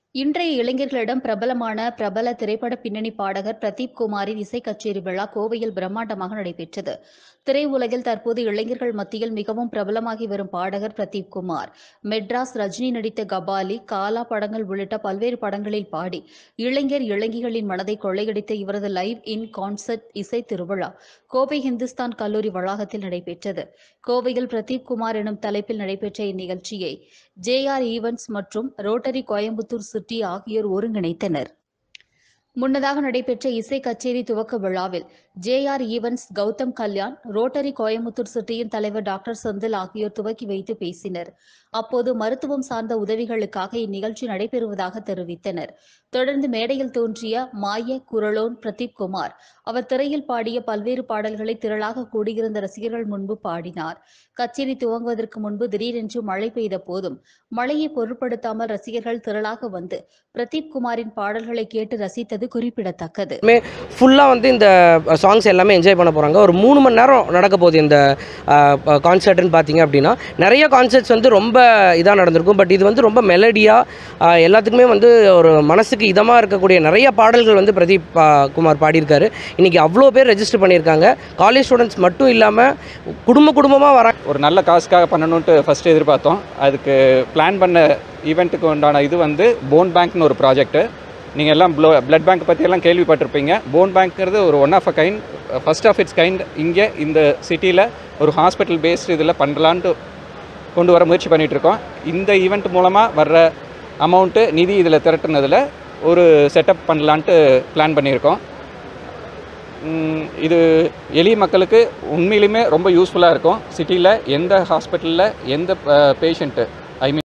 இன்றைய இளைஞர்களிடம் பிரபலமான பிரபல திரைப்பட பின்னணி பாடகர் பிரதீப் குமாரின் இசை கச்சேரி விழா கோவையில் பிரம்மாண்டமாக நடைபெற்றது திரையுலகில் தற்போது இளைஞர்கள் மத்தியில் மிகவும் பிரபலமாகி வரும் பாடகர் பிரதீப் குமார் மெட்ராஸ் ரஜினி நடித்த கபாலி காலா படங்கள் உள்ளிட்ட பல்வேறு படங்களில் பாடி இளைஞர் இளைஞர்களின் மனதை கொள்ளையடித்த இவரது லைவ் இன் கான்சர்ட் இசை திருவிழா கோவை இந்துஸ்தான் கல்லூரி வளாகத்தில் நடைபெற்றது கோவையில் பிரதீப் குமார் எனும் தலைப்பில் நடைபெற்ற இந்நிகழ்ச்சியை ஜேஆர் ஈவென்ட்ஸ் மற்றும் ரோட்டரி கோயம்புத்தூர் சிட்டி ஆகியோர் ஒருங்கிணைத்தனர் முன்னதாக நடைபெற்ற இசை கச்சேரி துவக்க விழாவில் JR events Gautham Kalyan Rotary Coimbatore சிட்டியின் தலைவர் டாக்டர் செந்தில் ஆகியோர் துவக்கி வைத்து பேசினர் அப்போது மருத்துவம் சார்ந்த உதவிகளுக்காக இந்நிகழ்ச்சி நடைபெறுவதாக தெரிவித்தனர் தொடர்ந்து மேடையில் தோன்றிய மாய குரலோன் பிரதீப் குமார் அவர் திரையில் பாடிய பல்வேறு பாடல்களை திரளாக கூடியிருந்த ரசிகர்கள் முன்பு பாடினார் கச்சேரி துவங்குவதற்கு முன்பு திடீரென்று மழை பெய்த போதும் மழையை பொருட்படுத்தாமல் ரசிகர்கள் திரளாக வந்து பிரதீப் குமாரின் பாடல்களை கேட்டு ரசித்தது குறிப்பிடத்தக்கது ஃபுல்லாக வந்து இந்த சாங்ஸ் எல்லாமே என்ஜாய் பண்ண போகிறாங்க ஒரு மூணு மணி நேரம் நடக்க போகுது இந்த கான்சர்ட்னு பார்த்தீங்க அப்படின்னா நிறைய கான்சர்ட்ஸ் வந்து ரொம்ப இதாக நடந்திருக்கும் பட் இது வந்து ரொம்ப மெலடியாக எல்லாத்துக்குமே வந்து ஒரு மனசுக்கு இதமாக இருக்கக்கூடிய நிறைய பாடல்கள் வந்து பிரதீப் ஆ, குமார் பாடியிருக்காரு இன்றைக்கி அவ்வளோ பேர் ரெஜிஸ்டர் பண்ணியிருக்காங்க காலேஜ் ஸ்டூடெண்ட்ஸ் மட்டும் இல்லாமல் குடும்ப குடும்பமாக வர ஒரு நல்ல காசுக்காக பண்ணணுன்ட்டு ஃபஸ்ட்டு எதிர்பார்த்தோம் அதுக்கு பிளான் பண்ண ஈவெண்ட்டுக்கு உண்டான இது வந்து போன் பேங்க்னு ஒரு ப்ராஜெக்ட்டு நீங்கள் எல்லாம் ப்ளோ பிளட் பேங்க் பற்றியெல்லாம் கேள்விப்பட்டிருப்பீங்க போன் பேங்க்ங்கிறது ஒரு one of a kind first of its kind இங்கே இந்த சிட்டியில் ஒரு ஹாஸ்பிட்டல் பேஸ்டு இதில் பண்ணலான்ட்டு கொண்டு வர முயற்சி பண்ணிட்டு இருக்கோம் இந்த ஈவெண்ட் மூலமாக வர்ற அமௌண்ட்டு நிதி இதில் திரட்டுனதில் ஒரு செட்டப் பண்ணலான்ட்டு பிளான் பண்ணியிருக்கோம் ம், இது எளிய மக்களுக்கு உண்மையிலுமே ரொம்ப யூஸ்ஃபுல்லாக இருக்கும் சிட்டியில் எந்த ஹாஸ்பிட்டலில் எந்த பேஷண்ட்டு ஐ மீன்